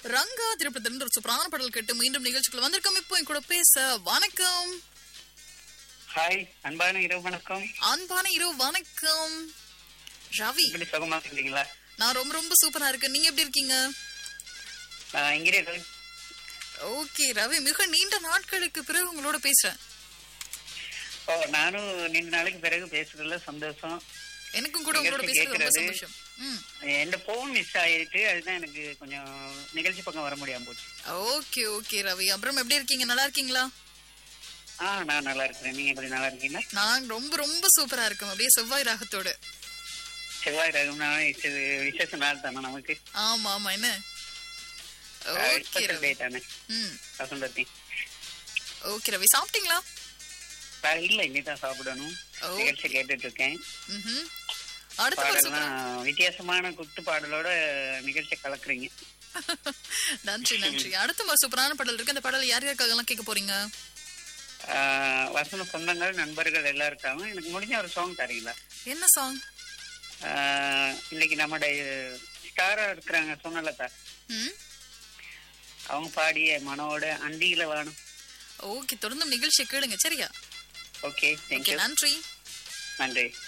ரங்கா திரைப்படத்திலிருந்து ஒரு சூப்பரான பாடல் கேட்டு மீண்டும் நிகழ்ச்சிக்குள்ள வந்திருக்கோம் இப்போ என் கூட பேச வணக்கம் ஹாய் அன்பான இரவு வணக்கம் அன்பான இரவு வணக்கம் ரவி இப்படி சுகமா இருக்கீங்களா நான் ரொம்ப ரொம்ப சூப்பரா இருக்கேன் நீங்க எப்படி இருக்கீங்க நான் இங்கே ஓகே ரவி மிக நீண்ட நாட்களுக்கு பிறகு உங்களோட பேசுறேன் ஓ நானும் நீண்ட நாளைக்கு பிறகு பேசுறதுல சந்தோஷம் எனக்கும் கூட உங்களோட நிகழ்ச்சி பேசுறது ரொம்ப கேட்கறது. சந்தோஷம் ம் என் போன் மிஸ் ஆயிட்டு அதுதான் எனக்கு கொஞ்சம் நிகழ்ச்சி பக்கம் வர முடியாம போச்சு ஓகே ஓகே ரவி அப்புறம் எப்படி இருக்கீங்க நல்லா இருக்கீங்களா ஆ நான் நல்லா இருக்கிறேன் நீங்க எப்படி நல்லா இருக்கீங்களா நான் ரொம்ப ரொம்ப சூப்பரா இருக்கேன் அப்படியே செவ்வாய் ராகத்தோட செவ்வாய் ரகம்னா இது விசேஷ நாள் தானே நமக்கு ஆமா ஆமா என்ன ஓகே ஸ்பெஷல் ரவி டே தானே ம் வசந்தத்தி ஓகே ரவி சாப்பிட்டீங்களா நான் இல்ல இனிதான் சாப்பிடணும் ஓ. நிகழ்ச்சி கேட்டுட்டு இருக்கேன் ம்ஹும். அடுத்த வருஷம் பாடலாம் வித்தியாசமான குத்து பாடலோட நிகழ்ச்சி கலக்குறீங்க நன்றி நன்றி அடுத்த மாதிரி சூப்பரான பாடல் இருக்கு அந்த பாடல் யார் யாருக்காக எல்லாம் கேட்க போறீங்க ஆஹ் வசந்த சொந்தங்கள் நண்பர்கள் எல்லாருக்காகவும் எனக்கு முடிஞ்ச ஒரு சாங் தரீங்களா என்ன சாங் ஆஹ் இன்னைக்கு நம்முடைய ஸ்டாரா இருக்கிறாங்க சொன்னலதா ம் அவங்க பாடிய மனோட அண்டியில வாணும் ஓகே தொடர்ந்து நிகழ்ச்சியை கேளுங்க சரியா ஓகே ஓகே தேங்க்யூ நன்றி நன்றி